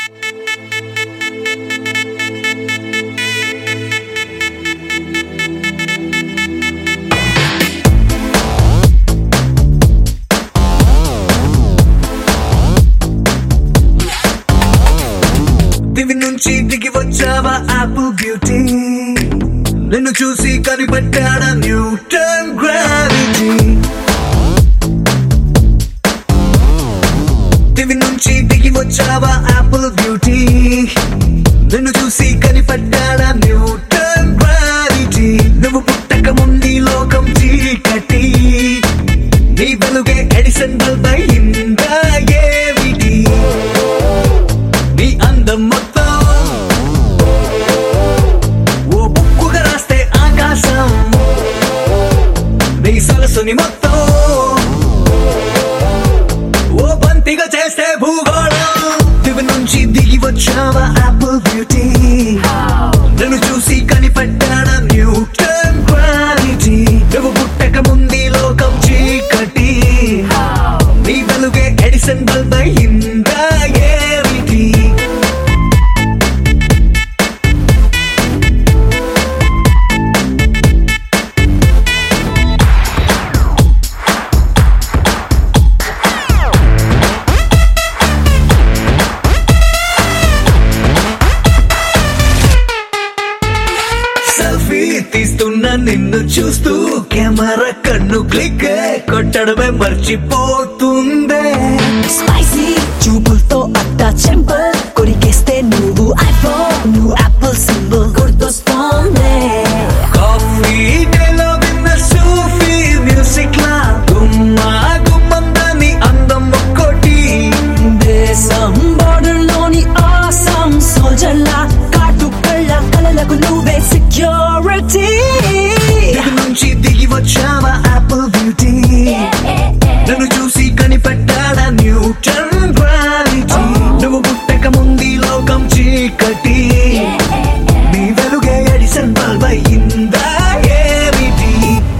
దివి నుంచి దిగి వచ్చావా ఆపిల్ బ్యూటీ నిన్ను చూసి కనిపెట్టాడా న్యూటన్ గ్రావిటీ దివి నుంచి దిగి వచ్చావా ఆపిల్ బ్యూటీ నిన్ను చూసి కనిపెట్టాడా న్యూటన్ గ్రావిటీ నువ్వు పుట్టక ముందు ఈ లోకం చీకటి నీ వెలుగే ఎడిసన్ బల్బ్ అయిందా ఏమిటి నీ అందం మొత్తం ఓ బుక్కుగా రాస్తే ఆకాశం నీ సరస్సుని మొత్తం ఓ బంతిగా చేస్తే భూగోళం దివి నుంచి దిగి వచ్చావా ఆపిల్ బ్యూటీ నన్ను చూసి కనిపెట్టాడా న్యూటన్ గ్రావిటీ నువ్వు పుట్టక ముందు ఈ లోకం చీకటి నీ వెలుగే ఎడిసన్ బల్బ్ అయిందా ఏమిటి సెల్ఫీ తీస్తున్న నిన్ను చూస్తూ కెమెరా కన్ను క్లిక్ కొట్టడమే మర్చిపోతుందే స్పైసీ చూపులతో అట్టా చెంపల్ కొరికేస్తే నువ్వు ఐఫోన్ నువ్వు యాపిల్ సింబల్ గుర్తొస్తోంది కాఫీ డేలో విన్న సూఫీ మ్యూజిక్ లా గుమ్మా గుమ్మందని అందం ఒక్కోటి దేశం బోర్డర్ లోని ఆసాం సోల్జర్ లా కాటు కళ్ళ కలలకు నువ్వే సెక్యూరిటీ దిగు నుంచి దిగి వచ్చావా ఆపిల్ బ్యూటీ నన్ను చూసి కనిపెట్టాడా న్యూటన్ గ్రావిటీ నువ్వు పుట్టక ముందు ఈ లోకం చీకటి నీ వెలుగే ఎడిసన్ బల్బ్ అయిందా ఏమిటి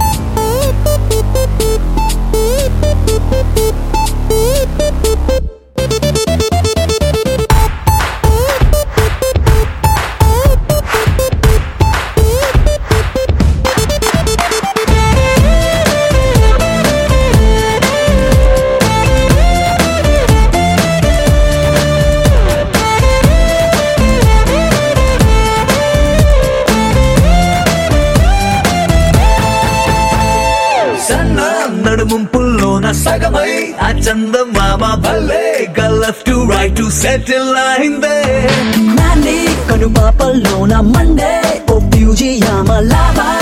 సన్న నడుముంపుల్లోన సగమై ఆ చందమామ భలే గల్లఫ్ టు రైట్ టు సెటిల్ అయిందే నాని కనుపాపల్లోన మండే ఓ బ్యూజీ యామ లాభా